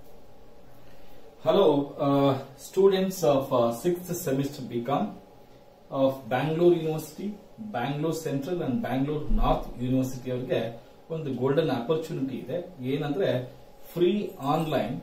Hello, uh, students of uh, sixth semester BCom of Bangalore University, Bangalore Central and Bangalore North University ಅವರಿಗೆ ಒಂದು golden opportunity ಇದೆ ಏನಂದ್ರೆ free online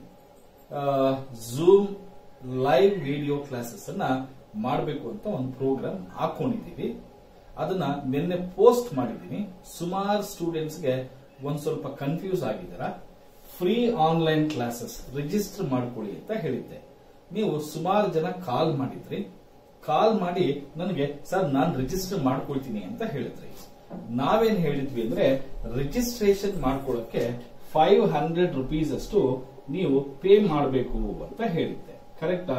Zoom live video classes ಅನ್ನ ಮಾಡಬೇಕು ಅಂತ ಒಂದು program ಹಾಕೊಂಡಿದ್ದೀವಿ ಅದನ್ನ ನಿನ್ನೆ ಪೋಸ್ಟ್ ಮಾಡಿದ್ದೀನಿ ಸುಮಾರು ಸ್ಟೂಡೆಂಟ್ಸ್ಗೆ ಒಂದ್ ಸ್ವಲ್ಪ ಕನ್ಫ್ಯೂಸ್ ಆಗಿದ್ದೀರಾ ಫ್ರೀ ಆನ್ಲೈನ್ ಕ್ಲಾಸಸ್ ರಿಜಿಸ್ಟರ್ ಮಾಡ್ಕೊಳ್ಳಿ ಅಂತ ಹೇಳಿದ್ದೆ ನೀವು ಸುಮಾರು ಜನ ಕಾಲ್ ಮಾಡಿದ್ರಿ ಕಾಲ್ ಮಾಡಿ ನನಗೆ ಸರ್ ನಾನು ರಿಜಿಸ್ಟರ್ ಮಾಡ್ಕೊಳ್ತೀನಿ ಅಂತ ಹೇಳಿದ್ರಿ ನಾವೇನ್ ಹೇಳಿದ್ವಿ ಅಂದ್ರೆ ರಿಜಿಸ್ಟ್ರೇಷನ್ ಮಾಡ್ಕೊಳ್ಳಕ್ಕೆ ಫೈವ್ ಹಂಡ್ರೆಡ್ ರುಪೀಸ್ ಅಷ್ಟು ನೀವು ಪೇ ಮಾಡಬೇಕು ಅಂತ ಹೇಳಿದ್ದೆ ಕರೆಕ್ಟಾ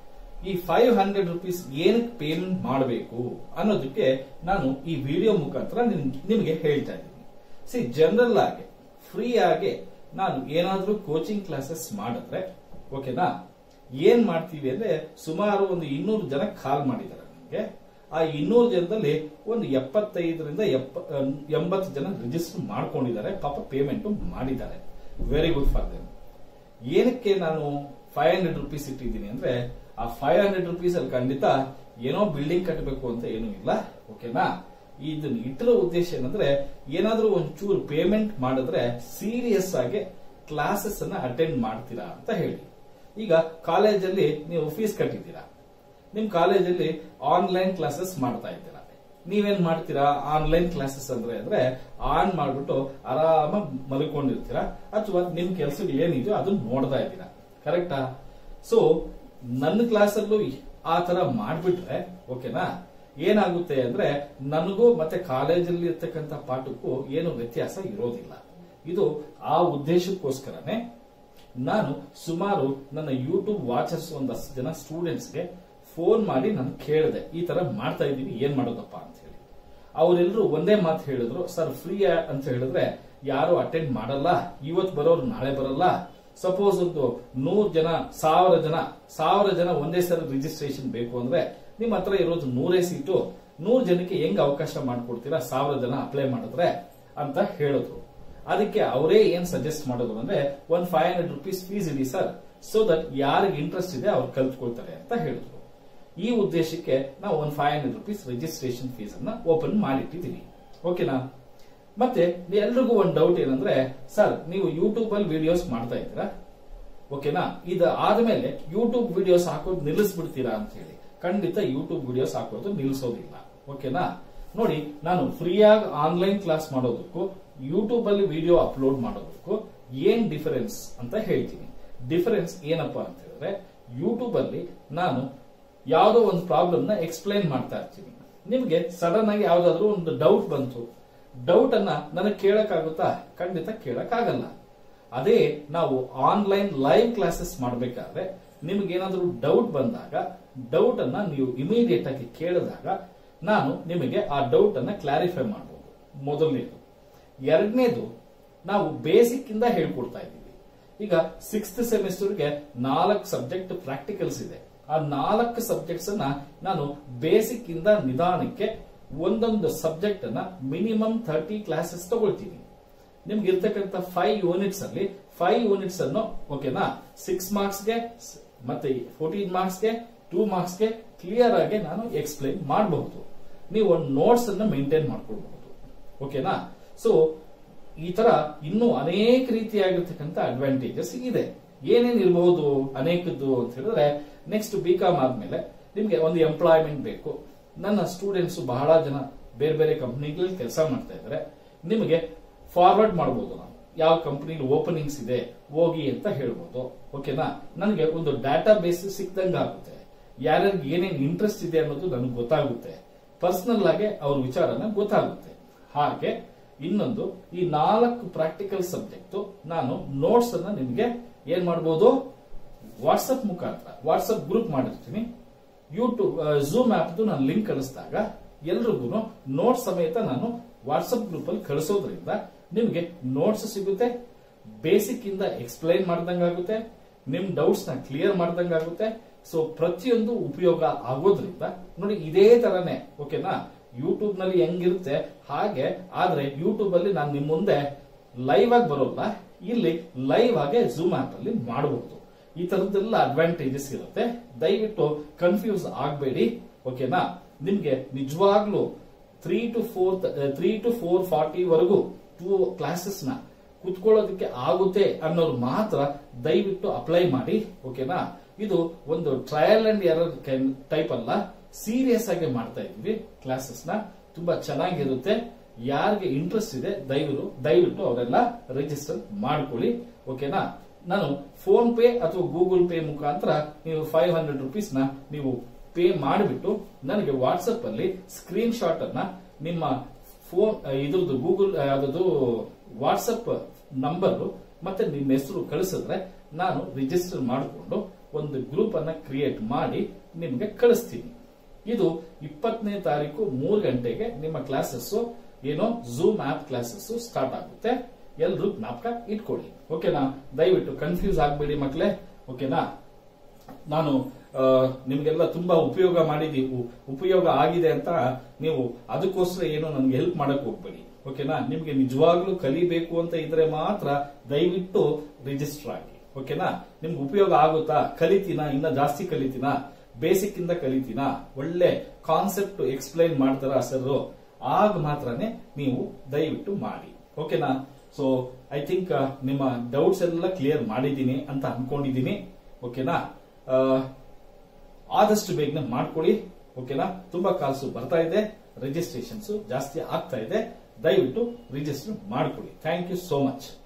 ಈ ಫೈವ್ ಹಂಡ್ರೆಡ್ ರುಪೀಸ್ ಏನಕ್ಕೆ ಪೇಮೆಂಟ್ ಮಾಡಬೇಕು ಅನ್ನೋದಕ್ಕೆ ನಾನು ಈ ವಿಡಿಯೋ ಮುಖಾಂತರ ನಿಮ್- ನಿಮಗೆ ಹೇಳ್ತಾ ಇದ್ದೀನಿ ಸಿ ಜನರಲ್ ಆಗಿ ಫ್ರೀ ಆಗಿ ನಾನು ಏನಾದ್ರೂ ಕೋಚಿಂಗ್ ಕ್ಲಾಸಸ್ ಮಾಡಿದ್ರೆ ಓಕೆನಾ ಏನ್ ಮಾಡ್ತೀವಿ ಅಂದ್ರೆ ಸುಮಾರು ಒಂದು ಇನ್ನೂರು ಜನ ಕಾಲ್ ಮಾಡಿದ್ದಾರೆ ನನಗೆ ಆ ಇನ್ನೂರು ಜನದಲ್ಲಿ ಒಂದು ಎಪ್ಪತ್ತೈದರಿಂದ ಎಪ್ಪ- ಎಂಬತ್ತು ಜನ ರಿಜಿಸ್ಟರ್ ಮಾಡ್ಕೊಂಡಿದ್ದಾರೆ ಪಾಪ ಪೇಮೆಂಟ್ ಮಾಡಿದ್ದಾರೆ ವೆರಿ ಗುಡ್ ಫಾರ್ ದೆಮ್ ಏನಕ್ಕೆ ನಾನು ಫೈವ್ ಹಂಡ್ರೆಡ್ ರುಪೀಸ್ ಇಟ್ಟಿದ್ದೀನಿ ಅಂದ್ರೆ ಆ ಫೈವ್ ಹಂಡ್ರೆಡ್ ರುಪೀಸ್ ಅಲ್ಲಿ ಖಂಡಿತ ಏನೋ ಬಿಲ್ಡಿಂಗ್ ಕಟ್ಟಬೇಕು ಅಂತ ಏನೂ ಇಲ್ಲ ಓಕೆನಾ ಇದನ್ನ ಇಟ್ಟಿರೋ ಉದ್ದೇಶ ಏನಂದ್ರೆ ಏನಾದ್ರೂ ಒಂಚೂರು ಪೇಮೆಂಟ್ ಮಾಡಿದ್ರೆ ಸೀರಿಯಸ್ ಆಗಿ ಕ್ಲಾಸಸ್ ಅನ್ನ ಅಟೆಂಡ್ ಮಾಡ್ತೀರಾ ಅಂತ ಹೇಳಿ ಈಗ ಕಾಲೇಜಲ್ಲಿ ನೀವು ಫೀಸ್ ಕಟ್ಟಿದ್ದೀರಾ ನಿಮ್ ಕಾಲೇಜಲ್ಲಿ ಆನ್ಲೈನ್ ಕ್ಲಾಸಸ್ ಮಾಡ್ತಾ ಇದ್ದೀರಾ ನೀವೇನ್ ಮಾಡ್ತೀರಾ ಆನ್ಲೈನ್ ಕ್ಲಾಸಸ್ ಅಂದ್ರೆ ಅಂದ್ರೆ ಆನ್ ಮಾಡ್ಬಿಟ್ಟು ಆರಾಮಾಗಿ ಮಲ್ಕೊಂಡಿರ್ತೀರಾ ಅಥವಾ ನಿಮ್ ಕೆಲಸ ಏನಿದೆಯೋ ಅದನ್ನ ನೋಡ್ತಾ ಇದ್ದೀರಾ ಕರೆಕ್ಟಾ ಸೊ ನನ್ನ ಕ್ಲಾಸಲ್ಲೂ ಆ ತರ ಮಾಡ್ಬಿಟ್ರೆ ಓಕೆನಾ ಏನಾಗುತ್ತೆ ಅಂದ್ರೆ ನನಗೂ ಮತ್ತೆ ಕಾಲೇಜಲ್ಲಿ ಇರ್ತಕ್ಕಂಥ ಪಾಠಕ್ಕೂ ಏನು ವ್ಯತ್ಯಾಸ ಇರೋದಿಲ್ಲ ಇದು ಆ ಉದ್ದೇಶಕ್ಕೋಸ್ಕರನೇ ನಾನು ಸುಮಾರು ನನ್ನ ಯೂಟ್ಯೂಬ್ ವಾಚರ್ಸ್ ಒಂದಷ್ಟು ಜನ ಸ್ಟೂಡೆಂಟ್ಸ್ಗೆ ಫೋನ್ ಮಾಡಿ ನಾನು ಕೇಳಿದೆ ಈ ತರ ಮಾಡ್ತಾ ಇದ್ದೀವಿ ಏನ್ ಮಾಡೋದಪ್ಪ ಅಂತ ಹೇಳಿ ಅವರೆಲ್ಲರೂ ಒಂದೇ ಮಾತು ಹೇಳಿದ್ರು ಸರ್ ಫ್ರೀ ಅಂತ ಹೇಳಿದ್ರೆ ಯಾರು ಅಟೆಂಡ್ ಮಾಡಲ್ಲ ಇವತ್ತು ಬರೋರು ನಾಳೆ ಬರಲ್ಲ ಸಪೋಸ್ ಒಂದು ನೂರ್ ಜನ ಸಾವಿರ ಜನ ಸಾವಿರ ಜನ ಒಂದೇ ಸಲ ರಿಜಿಸ್ಟ್ರೇಷನ್ ಬೇಕು ಅಂದ್ರೆ ನಿಮ್ ಹತ್ರ ಇರೋದು ನೂರೇ ಸೀಟು ನೂರ್ ಜನಕ್ಕೆ ಹೆಂಗ್ ಅವಕಾಶ ಮಾಡ್ಕೊಡ್ತೀರಾ ಸಾವಿರ ಜನ ಅಪ್ಲೈ ಮಾಡಿದ್ರೆ ಅಂತ ಹೇಳಿದ್ರು ಅದಕ್ಕೆ ಅವರೇ ಏನ್ ಸಜೆಸ್ಟ್ ಮಾಡೋದು ಅಂದ್ರೆ ಒಂದ್ ಫೈವ್ ಹಂಡ್ರೆಡ್ ರುಪೀಸ್ ಫೀಸ್ ಇಡಿ ಸರ್ ಸೊ ದಟ್ ಯಾರಿಗೆ ಇಂಟ್ರೆಸ್ಟ್ ಇದೆ ಅವ್ರು ಕಲ್ತ್ಕೊಳ್ತಾರೆ ಅಂತ ಹೇಳಿದ್ರು ಈ ಉದ್ದೇಶಕ್ಕೆ ನಾವು ಒಂದ್ five hundred rupees registration fees ಅನ್ನ ಓಪನ್ ಮಾಡಿಟ್ಟಿದ್ದೀವಿ ಓಕೆನಾ ಮತ್ತೆ ಎಲ್ರಿಗೂ ಒಂದ್ ಡೌಟ್ ಏನಂದ್ರೆ ಸರ್ ನೀವು ಯೂಟ್ಯೂಬ್ ಅಲ್ಲಿ ವಿಡಿಯೋಸ್ ಮಾಡ್ತಾ ಇದ್ದೀರಾ ಓಕೆನಾ ಇದು ಆದ್ಮೇಲೆ ಯೂಟ್ಯೂಬ್ ವಿಡಿಯೋಸ್ ಹಾಕೋದು ನಿಲ್ಲಿಸ್ಬಿಡ್ತೀರಾ ಅಂತ ಹೇಳಿ ಖಂಡಿತ ಯೂಟ್ಯೂಬ್ ವಿಡಿಯೋಸ್ ಹಾಕೋದು ನಿಲ್ಲಿಸೋದಿಲ್ಲ ಓಕೆನಾ ನೋಡಿ ನಾನು ಫ್ರೀಯಾಗಿ ಆನ್ಲೈನ್ ಕ್ಲಾಸ್ ಮಾಡೋದಕ್ಕೂ ಯೂಟ್ಯೂಬ್ ಅಲ್ಲಿ ವಿಡಿಯೋ ಅಪ್ಲೋಡ್ ಮಾಡೋದಕ್ಕೂ ಏನ್ ಡಿಫರೆನ್ಸ್ ಅಂತ ಹೇಳ್ತೀನಿ ಡಿಫರೆನ್ಸ್ ಏನಪ್ಪಾ ಅಂತ ಹೇಳಿದ್ರೆ ಯೂಟ್ಯೂಬ್ ಅಲ್ಲಿ ನಾನು ಯಾವುದೋ ಒಂದು ಪ್ರಾಬ್ಲಮ್ ನ ಎಕ್ಸ್ಪ್ಲೈನ್ ಮಾಡ್ತಾ ಇರ್ತೀನಿ ನಿಮ್ಗೆ ಸಡನ್ ಆಗಿ ಯಾವ್ದಾದ್ರು ಒಂದು ಡೌಟ್ ಬಂತು ಡೌಟ್ ಅನ್ನ ನನಗೆ ಕೇಳಕ್ಕಾಗುತ್ತಾ ಖಂಡಿತ ಕೇಳಕ್ಕಾಗಲ್ಲ ಅದೇ ನಾವು ಆನ್ಲೈನ್ ಲೈವ್ ಕ್ಲಾಸಸ್ ಮಾಡಬೇಕಾದ್ರೆ ನಿಮ್ಗೆ ಏನಾದರೂ ಡೌಟ್ ಬಂದಾಗ ಡೌಟ್ ಅನ್ನ ನೀವು ಇಮಿಡಿಯೇಟ್ ಆಗಿ ಕೇಳಿದಾಗ ನಾನು ನಿಮಗೆ ಆ ಡೌಟ್ ಅನ್ನ ಕ್ಲಾರಿಫೈ ಮಾಡಬಹುದು ಮೊದಲನೇದು ಎರಡನೇದು ನಾವು ಬೇಸಿಕ್ ಇಂದ ಹೇಳ್ಕೊಡ್ತಾ ಇದ್ದೀವಿ ಈಗ ಸಿಕ್ಸ್ತ್ ಸೆಮಿಸ್ಟರ್ಗೆ ನಾಲ್ಕು ಸಬ್ಜೆಕ್ಟ್ ಪ್ರಾಕ್ಟಿಕಲ್ಸ್ ಇದೆ ಆ ನಾಲ್ಕು ಸಬ್ಜೆಕ್ಟ್ಸ್ ಅನ್ನ ನಾನು ಬೇಸಿಕ್ ಇಂದ ನಿಧಾನಕ್ಕೆ ಒಂದೊಂದು ಸಬ್ಜೆಕ್ಟ್ ಅನ್ನ ಮಿನಿಮಮ್ ಥರ್ಟಿ ಕ್ಲಾಸಸ್ ತಗೊಳ್ತೀನಿ ನಿಮ್ಗೆ ಇರ್ತಕ್ಕಂಥ ಫೈವ್ ಯೂನಿಟ್ಸ್ ಅಲ್ಲಿ ಫೈವ್ ಯೂನಿಟ್ಸ್ ಅನ್ನು ಓಕೆನಾ ಸಿಕ್ಸ್ ಮಾರ್ಕ್ಸ್ಗೆ ಮತ್ತೆ ಫೋರ್ಟೀನ್ ಮಾರ್ಕ್ಸ್ಗೆ ಟೂ ಮಾರ್ಕ್ಸ್ಗೆ ಕ್ಲಿಯರ್ ಆಗಿ ನಾನು ಎಕ್ಸ್ಪ್ಲೈನ್ ಮಾಡಬಹುದು ನೀವು ಒಂದು ನೋಟ್ಸ್ ಅನ್ನ ಮೇಂಟೈನ್ ಮಾಡ್ಕೊಳ್ಬಹುದು ಓಕೆನಾ ಸೊ ಈ ತರ ಇನ್ನೂ ಅನೇಕ ರೀತಿಯಾಗಿರ್ತಕ್ಕಂಥ ಅಡ್ವಾಂಟೇಜಸ್ ಇದೆ ಏನೇನ್ ಇರಬಹುದು ಅನೇಕದ್ದು ಅಂತ ಹೇಳಿದ್ರೆ ನೆಕ್ಸ್ಟ್ ಬಿ ಕಾಮ್ ಆದ್ಮೇಲೆ ನಿಮ್ಗೆ ಒಂದು ಎಂಪ್ಲಾಯ್ಮೆಂಟ್ ಬೇಕು ನನ್ನ ಸ್ಟೂಡೆಂಟ್ಸ್ ಬಹಳ ಜನ ಬೇರೆ ಬೇರೆ ಕಂಪನಿಗಳಲ್ಲಿ ಕೆಲಸ ಮಾಡ್ತಾ ಇದ್ದಾರೆ ನಿಮಗೆ ಫಾರ್ವರ್ಡ್ ಮಾಡಬಹುದು ನಾವು ಯಾವ ಕಂಪನಿಲಿ ಓಪನಿಂಗ್ಸ್ ಇದೆ ಹೋಗಿ ಅಂತ ಹೇಳ್ಬೋದು ಓಕೆನಾ ನನಗೆ ಒಂದು ಡಾಟಾ ಬೇಸ್ ಸಿಕ್ದಂಗ ಆಗುತ್ತೆ ಯಾರ್ಯಾರಿಗೆ ಏನೇನ್ ಇಂಟ್ರೆಸ್ಟ್ ಇದೆ ಅನ್ನೋದು ನನಗೆ ಗೊತ್ತಾಗುತ್ತೆ ಪರ್ಸನಲ್ ಆಗಿ ಅವ್ರ ವಿಚಾರನ ಗೊತ್ತಾಗುತ್ತೆ ಹಾಗೆ ಇನ್ನೊಂದು ಈ ನಾಲ್ಕು ಪ್ರಾಕ್ಟಿಕಲ್ ಸಬ್ಜೆಕ್ಟ್ ನಾನು ನೋಟ್ಸ್ ಅನ್ನ ನಿಮಗೆ ಏನ್ ಮಾಡಬಹುದು ವಾಟ್ಸಪ್ ಮುಖಾಂತರ ವಾಟ್ಸಪ್ ಗ್ರೂಪ್ ಮಾಡಿರ್ತೀನಿ ಯೂಟ್ಯೂಬ್ ಝೂಮ್ ಆಪ್ ನಾನು ಲಿಂಕ್ ಕಳಿಸಿದಾಗ ಎಲ್ರಿಗೂ ನೋಟ್ಸ್ ಸಮೇತ ನಾನು ವಾಟ್ಸಪ್ ಗ್ರೂಪ್ ಅಲ್ಲಿ ಕಳಿಸೋದ್ರಿಂದ ನಿಮ್ಗೆ ನೋಟ್ಸ್ ಸಿಗುತ್ತೆ ಬೇಸಿಕ್ ಇಂದ ಎಕ್ಸ್ಪ್ಲೈನ್ ಮಾಡ್ದಂಗಾಗುತ್ತೆ ನಿಮ್ ಡೌಟ್ಸ್ ನ ಕ್ಲಿಯರ್ ಮಾಡ್ದಂಗಾಗುತ್ತೆ ಸೊ ಪ್ರತಿಯೊಂದು ಉಪಯೋಗ ಆಗೋದ್ರಿಂದ ನೋಡಿ ಇದೇ ತರನೇ ಓಕೆನಾ ಯೂಟ್ಯೂಬ್ ನಲ್ಲಿ ಹೆಂಗಿರುತ್ತೆ ಹಾಗೆ ಆದ್ರೆ ಯೂಟ್ಯೂಬ್ ಅಲ್ಲಿ ನಾನು ನಿಮ್ ಮುಂದೆ ಲೈವ್ ಆಗಿ ಬರೋಲ್ಲ ಇಲ್ಲಿ ಲೈವ್ ಆಗಿ ಝೂಮ್ ಆಪ್ ಅಲ್ಲಿ ಮಾಡಬಹುದು ಈ ತರದ್ದೆಲ್ಲ ಅಡ್ವಾಂಟೇಜಸ್ ಇರುತ್ತೆ ದಯವಿಟ್ಟು ಕನ್ಫ್ಯೂಸ್ ಆಗಬೇಡಿ ಓಕೆನಾ ನಿಮ್ಗೆ ನಿಜವಾಗ್ಲೂ three to four three to four forty ವರೆಗೂ ಟೂ ಕ್ಲಾಸಸ್ ನ ಕುತ್ಕೊಳ್ಳೋದಕ್ಕೆ ಆಗುತ್ತೆ ಅನ್ನೋರು ಮಾತ್ರ ದಯವಿಟ್ಟು ಅಪ್ಲೈ ಮಾಡಿ ಓಕೆನಾ ಇದು ಒಂದು ಟ್ರಯಲ್ ಅಂಡ್ ಎರರ್ ಟೈಪ್ ಅಲ್ಲ ಸೀರಿಯಸ್ ಆಗಿ ಮಾಡ್ತಾ ಇದ್ವಿ ಕ್ಲಾಸಸ್ ನ ತುಂಬಾ ಚೆನ್ನಾಗಿರುತ್ತೆ ಯಾರಿಗೆ ಇಂಟ್ರೆಸ್ಟ್ ಇದೆ ದಯವಿಟ್ಟು ದಯವಿಟ್ಟು ಅವರೆಲ್ಲ ರಿಜಿಸ್ಟರ್ ಮಾಡ್ಕೊಳ್ಳಿ ಓಕೆನಾ ನಾನು ಫೋನ್ ಪೇ ಅಥವಾ ಗೂಗಲ್ ಪೇ ಮುಖಾಂತರ ನೀವು ಫೈವ್ ಹಂಡ್ರೆಡ್ ರುಪೀಸ್ ನ ನೀವು ಪೇ ಮಾಡಿಬಿಟ್ಟು ನನಗೆ ವಾಟ್ಸ್ಆಪ್ ಅಲ್ಲಿ ಸ್ಕ್ರೀನ್ ಶಾಟ್ ಅನ್ನ ನಿಮ್ಮ ಫೋನ್ ಇದ್ರದ್ದು ಗೂಗಲ್ ಯಾವ್ದು ವಾಟ್ಸಪ್ ನಂಬರ್ ಮತ್ತೆ ನಿಮ್ಮ ಹೆಸರು ಕಳಿಸಿದ್ರೆ ನಾನು ರಿಜಿಸ್ಟರ್ ಮಾಡಿಕೊಂಡು ಒಂದು ಗ್ರೂಪ್ ಅನ್ನ ಕ್ರಿಯೇಟ್ ಮಾಡಿ ನಿಮ್ಗೆ ಕಳಿಸ್ತೀನಿ ಇದು ಇಪ್ಪತ್ತನೇ ತಾರೀಕು ಮೂರು ಗಂಟೆಗೆ ನಿಮ್ಮ ಕ್ಲಾಸಸ್ ಏನೋ ಝೂಮ್ ಆಪ್ ಕ್ಲಾಸಸ್ ಸ್ಟಾರ್ಟ್ ಆಗುತ್ತೆ ಎಲ್ರು ಜ್ಞಾಪಕ ಇಟ್ಕೊಳ್ಳಿ ಓಕೆನಾ ದಯವಿಟ್ಟು ಕನ್ಫ್ಯೂಸ್ ಆಗಬೇಡಿ ಮಕ್ಕಳೇ ಓಕೆನಾ ನಾನು ಆ, ನಿಮ್ಗೆಲ್ಲ ತುಂಬಾ ಉಪಯೋಗ ಮಾಡಿದೀವಿ ಉಪಯೋಗ ಆಗಿದೆ ಅಂತ ನೀವು ಅದಕ್ಕೋಸ್ಕರ ಏನು ನನ್ಗೆ ಹೆಲ್ಪ್ ಮಾಡಕ್ ಹೋಗ್ಬೇಡಿ ಓಕೆನಾ ನಿಮ್ಗೆ ನಿಜವಾಗ್ಲೂ ಕಲಿಬೇಕು ಅಂತ ಇದ್ರೆ ಮಾತ್ರ ದಯವಿಟ್ಟು ರಿಜಿಸ್ಟರ್ ಆಗಿ ಓಕೆನಾ ನಿಮ್ಗೆ ಉಪಯೋಗ ಆಗುತ್ತಾ ಕಲಿತೀನಾ ಇನ್ನ ಜಾಸ್ತಿ ಕಲಿತೀನಾ ಬೇಸಿಕ್ ಇಂದ ಕಲಿತೀನಾ ಒಳ್ಳೆ ಕಾನ್ಸೆಪ್ಟ್ ಎಕ್ಸ್ಪ್ಲೈನ್ ಮಾಡ್ತಾರ ಸರ್ ಆಗ ಮಾತ್ರನೇ ನೀವು ದಯವಿಟ್ಟು ಮಾಡಿ ಓಕೆನಾ ಸೊ ಐ ಥಿಂಕ್ ನಿಮ್ಮ ಡೌಟ್ಸ್ ಎಲ್ಲ ಕ್ಲಿಯರ್ ಮಾಡಿದ್ದೀನಿ ಅಂತ ಅನ್ಕೊಂಡಿದ್ದೀನಿ ಓಕೆನಾ ಆ, ಆದಷ್ಟು ಬೇಗನೆ ಮಾಡ್ಕೊಳ್ಳಿ ಓಕೆನಾ ತುಂಬಾ ಕಾಲ್ಸು ಬರ್ತಾ ಇದೆ ರಿಜಿಸ್ಟ್ರೇಷನ್ಸ್ ಜಾಸ್ತಿ ಆಗ್ತಾ ಇದೆ ದಯವಿಟ್ಟು ರಿಜಿಸ್ಟರ್ ಮಾಡ್ಕೊಳ್ಳಿ ಥ್ಯಾಂಕ್ ಯು ಸೋ ಮಚ್